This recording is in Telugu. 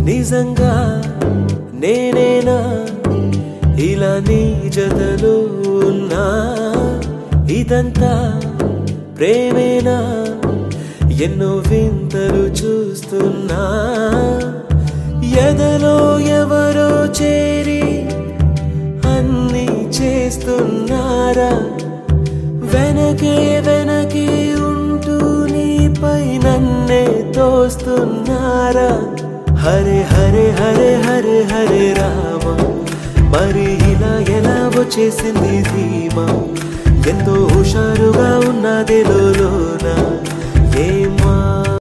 నిజంగా నేనేనా ఇలా నీ జతలో ఉన్నా ఇదంతా ప్రేమేనా ఎన్నో వింతలు చూస్తున్నా ఎదలో ఎవరో చేరి అన్ని చేస్తున్నారా వెనకే వెనకే ఉంటూ నీపై నన్నే తోస్తున్నారా హరే హరే హరే హరే హరే రామ మరి ఇలా ఎలా వచ్చేసింది ధీమా ఎంతో హుషారుగా ఉన్నది లోన ఏమా